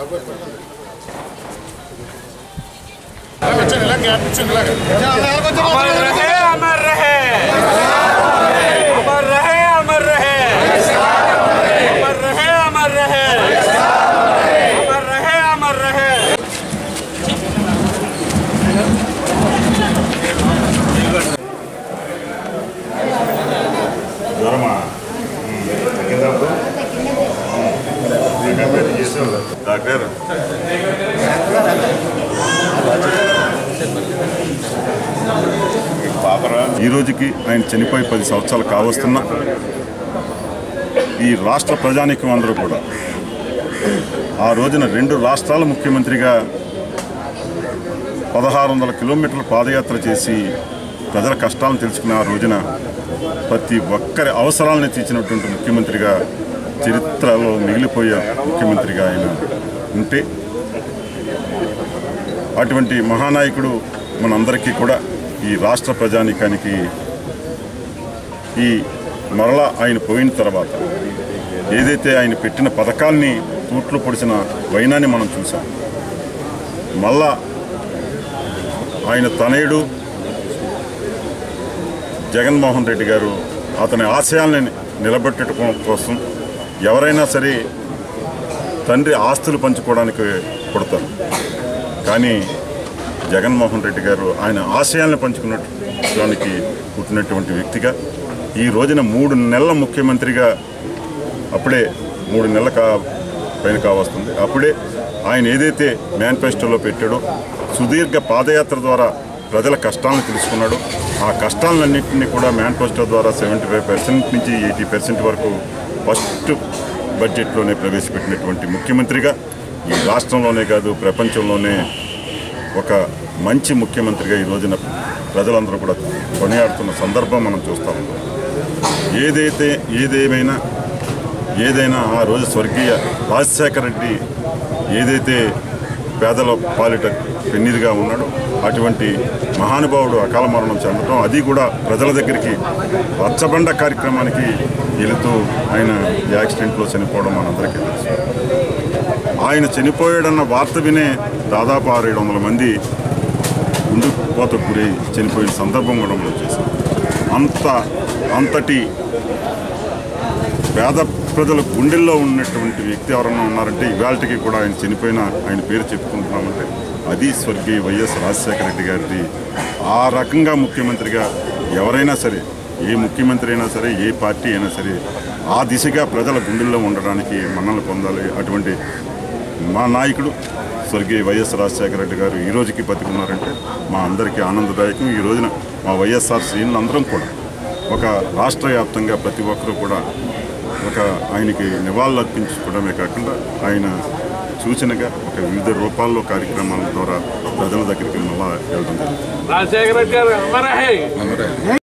अमर रहे अमर रहे अमर रहे अमर रहे अमर रहे अमर रहे अमर रहे अमर रहे జ్వరమా తగ్గిందా అప్పుడు? రీహాబిలిట్ చేసావు డాక్టర్ పాపరా ఈ రోజుకి ఆయన చనిపోయి పది సంవత్సరాలు కావస్తున్నా ఈ రాష్ట్ర ప్రజానికం అందరూ కూడా ఆ రోజున రెండు రాష్ట్రాల ముఖ్యమంత్రిగా పదహారు వందల కిలోమీటర్ల పాదయాత్ర చేసి ప్రజల కష్టాలను తెలుసుకున్న ఆ రోజున ప్రతి ఒక్కరి అవసరాలను తీర్చినటువంటి ముఖ్యమంత్రిగా చరిత్రలో మిగిలిపోయే ముఖ్యమంత్రిగా ఆయన ఉంటే అటువంటి మహానాయకుడు మనందరికీ కూడా ఈ రాష్ట్ర ప్రజానికానికి ఈ మరలా ఆయన పోయిన తర్వాత ఏదైతే ఆయన పెట్టిన పథకాల్ని తూట్లు పొడిచిన వైనాన్ని మనం చూసాం మళ్ళా ఆయన తనయుడు జగన్మోహన్ రెడ్డి గారు అతని ఆశయాల్ని నిలబెట్టడం కోసం ఎవరైనా సరే తండ్రి ఆస్తులు పంచుకోవడానికి పుడతారు కానీ జగన్మోహన్ రెడ్డి గారు ఆయన ఆశయాల్ని పంచుకున్నడానికి పుట్టినటువంటి వ్యక్తిగా ఈ రోజున మూడు నెలల ముఖ్యమంత్రిగా అప్పుడే మూడు నెలల కా పైన కావస్తుంది అప్పుడే ఆయన ఏదైతే మేనిఫెస్టోలో పెట్టాడో సుదీర్ఘ పాదయాత్ర ద్వారా ప్రజల కష్టాలను తెలుసుకున్నాడు ఆ కష్టాలన్నింటినీ కూడా మేనిఫెస్టో ద్వారా సెవెంటీ ఫైవ్ పర్సెంట్ నుంచి ఎయిటీ పర్సెంట్ వరకు ఫస్ట్ బడ్జెట్లోనే ప్రవేశపెట్టినటువంటి ముఖ్యమంత్రిగా ఈ రాష్ట్రంలోనే కాదు ప్రపంచంలోనే ఒక మంచి ముఖ్యమంత్రిగా ఈ రోజున ప్రజలందరూ కూడా కొనియాడుతున్న సందర్భం మనం చూస్తా ఉన్నాం ఏదైతే ఏదేమైనా ఏదైనా ఆ రోజు స్వర్గీయ రాజశేఖర రెడ్డి ఏదైతే పేదల పాలిట పెన్నిదిగా ఉన్నాడో అటువంటి మహానుభావుడు అకాల మరణం చెందడం అది కూడా ప్రజల దగ్గరికి రచ్చబండ కార్యక్రమానికి వెళుతూ ఆయన యాక్సిడెంట్లో చనిపోవడం మనందరికీ తెలుసు ఆయన చనిపోయాడన్న వార్త వినే దాదాపు ఆరు ఏడు వందల మంది ఉండిపోతకు గురై చనిపోయిన సందర్భం కూడా మనం చేశాం అంత అంతటి పేద ప్రజల గుండెల్లో ఉన్నటువంటి వ్యక్తి ఎవరన్నా ఉన్నారంటే ఇవాళకి కూడా ఆయన చనిపోయిన ఆయన పేరు చెప్పుకుంటున్నామంటే అది స్వర్గీయ వైఎస్ రాజశేఖర రెడ్డి గారిది ఆ రకంగా ముఖ్యమంత్రిగా ఎవరైనా సరే ఏ ముఖ్యమంత్రి అయినా సరే ఏ పార్టీ అయినా సరే ఆ దిశగా ప్రజల గుండెల్లో ఉండడానికి మన్నలు పొందాలి అటువంటి మా నాయకుడు స్వర్గీయ వైఎస్ రాజశేఖర రెడ్డి గారు ఈ రోజుకి బతికున్నారంటే మా అందరికీ ఆనందదాయకం ఈ రోజున మా వైఎస్ఆర్ శ్రేణులందరం కూడా ఒక రాష్ట్ర వ్యాప్తంగా ప్రతి ఒక్కరూ కూడా ఒక ఆయనకి నివాళులు అర్పించుకోవడమే కాకుండా ఆయన సూచనగా ఒక వివిధ రూపాల్లో కార్యక్రమాల ద్వారా ప్రజల దగ్గరికి మళ్ళా వెళ్ళడం జరిగింది రాజశేఖర రెడ్డి గారు అమర్ రహే